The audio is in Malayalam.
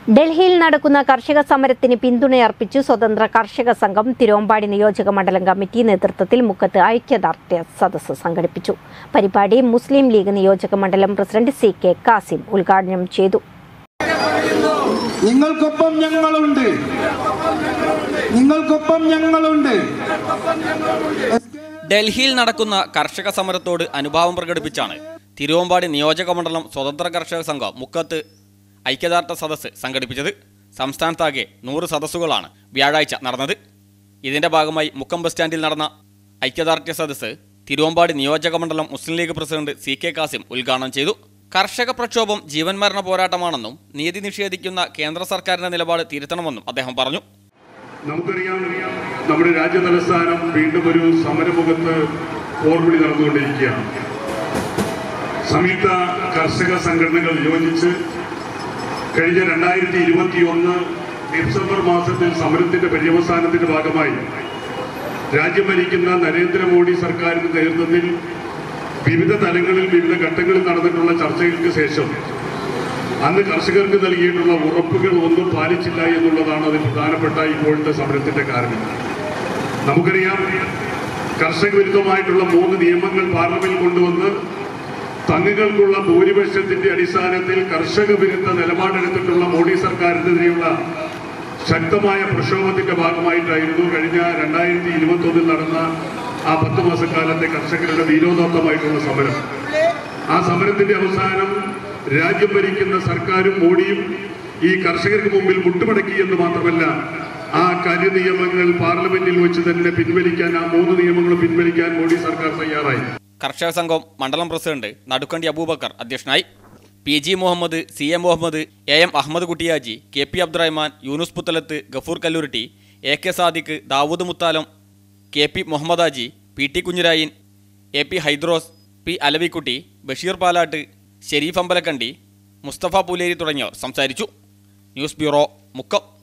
ഡൽഹിയിൽ നടക്കുന്ന കർഷക സമരത്തിന് പിന്തുണയർപ്പിച്ച് സ്വതന്ത്ര കർഷക സംഘം തിരുവമ്പാടി നിയോജക മണ്ഡലം കമ്മിറ്റി നേതൃത്വത്തിൽ മുക്കത്ത് ഐക്യദാർഢ്യ സദസ്സ് സംഘടിപ്പിച്ചു പരിപാടി മുസ്ലിം ലീഗ് നിയോജക മണ്ഡലം പ്രസിഡന്റ് സി കെ കാസിം ഉദ്ഘാടനം ചെയ്തു നിങ്ങൾക്കൊപ്പം ഞങ്ങളുണ്ട് നിങ്ങൾക്കൊപ്പം ഞങ്ങളുണ്ട് ഡൽഹിയിൽ നടക്കുന്ന കർഷക സമരത്തോട് അനുഭാവം പ്രകടിപ്പിച്ചാണ് തിരുവമ്പാടി നിയോജക മണ്ഡലം സ്വതന്ത്ര കർഷക സംഘം മുക്കത്ത് ഐക്യദാർഢ്യ സദസ്സ് സംഘടിപ്പിച്ചത് സംസ്ഥാനത്താകെ നൂറ് സദസ്സുകളാണ് വ്യാഴാഴ്ച നടന്നത് ഇതിന്റെ ഭാഗമായി മുക്കം ബസ് സ്റ്റാൻഡിൽ നടന്ന ഐക്യദാർഢ്യ സദസ്സ് തിരുവമ്പാടി നിയോജക മണ്ഡലം Muslim League president C K Kasim ഉദ്ഘാടനം ചെയ്തു കർഷക പ്രക്ഷോഭം ജീവൻ മരണ പോരാട്ടമാണെന്നും നീതി നിഷേധിക്കുന്ന കേന്ദ്ര സർക്കാരിന്റെ നിലപാട് തിരുത്തണമെന്നും അദ്ദേഹം പറഞ്ഞു നമുക്കറിയാം നമ്മുടെ രാജ്യ തലസ്ഥാനം വീണ്ടും ഒരു സമരമുഖത്ത് പോർവിളി നടന്നുകൊണ്ടിരിക്കുകയാണ് സംയുക്ത കർഷക സംഘടനകൾ യോജിച്ച് കഴിഞ്ഞ രണ്ടായിരത്തി ഇരുപത്തി ഒന്ന് ഡിസംബർ മാസത്തിൽ സമരത്തിന്റെ പര്യവസാനത്തിന്റെ ഭാഗമായി രാജ്യം ഭരിക്കുന്ന നരേന്ദ്രമോദി സർക്കാരിന്റെ നേതൃത്വത്തിൽ വിവിധ തലങ്ങളിൽ വിവിധ ഘട്ടങ്ങളിൽ നടന്നിട്ടുള്ള ചർച്ചകൾക്ക് ശേഷം അന്ന് കർഷകർക്ക് നൽകിയിട്ടുള്ള ഉറപ്പുകൾ ഒന്നും പാലിച്ചില്ല എന്നുള്ളതാണ് അതിൽ പ്രധാനപ്പെട്ട ഇപ്പോഴത്തെ സമരത്തിന്റെ കാരണം നമുക്കറിയാം കർഷക വിരുദ്ധമായിട്ടുള്ള മൂന്ന് നിയമങ്ങൾ പാർലമെന്റിൽ കൊണ്ടുവന്ന് തങ്ങൾക്കുള്ള ഭൂരിപക്ഷത്തിന്റെ അടിസ്ഥാനത്തിൽ കർഷക വിരുദ്ധ നിലപാടെടുത്തിട്ടുള്ള മോഡി സർക്കാരിനെതിരെയുള്ള ശക്തമായ പ്രക്ഷോഭത്തിന്റെ ഭാഗമായിട്ടായിരുന്നു കഴിഞ്ഞ രണ്ടായിരത്തി ഇരുപത്തി ഒന്നിൽ നടന്ന ആ പത്ത് മാസക്കാലത്തെ കർഷകരുടെ വീരോദാത്തമായിട്ടുള്ള സമരം ആ സമരത്തിന്റെ അവസാനം രാജ്യം ഭരിക്കുന്ന സർക്കാരും മോഡിയും ഈ കർഷകർക്ക് മുമ്പിൽ മുട്ടുമടക്കി എന്ന് മാത്രമല്ല ആ കരി നിയമങ്ങൾ പാർലമെന്റിൽ വെച്ച് തന്നെ പിൻവലിക്കാൻ ആ മൂന്ന് നിയമങ്ങളും പിൻവലിക്കാൻ മോഡി സർക്കാർ തയ്യാറായി കർഷക സംഘം മണ്ഡലം പ്രസിഡന്റ് നടുക്കണ്ടി അബൂബക്കർ അധ്യക്ഷനായി P G Muhammad C M Muhammad A M Ahammad Kuttiyaji K P Abdurahman Yunus Puthalath Gafoor Kalluritty A K Sadiq Dawood Muthalam K P Muhammad Aji P T Kunhirayin A P Haidros P Alavikutty Basheer Palatt Sherif Ambalakandi Mustafa Puleri തുടങ്ങിയവർ സംസാരിച്ചു ന്യൂസ് ബ്യൂറോ മുക്കം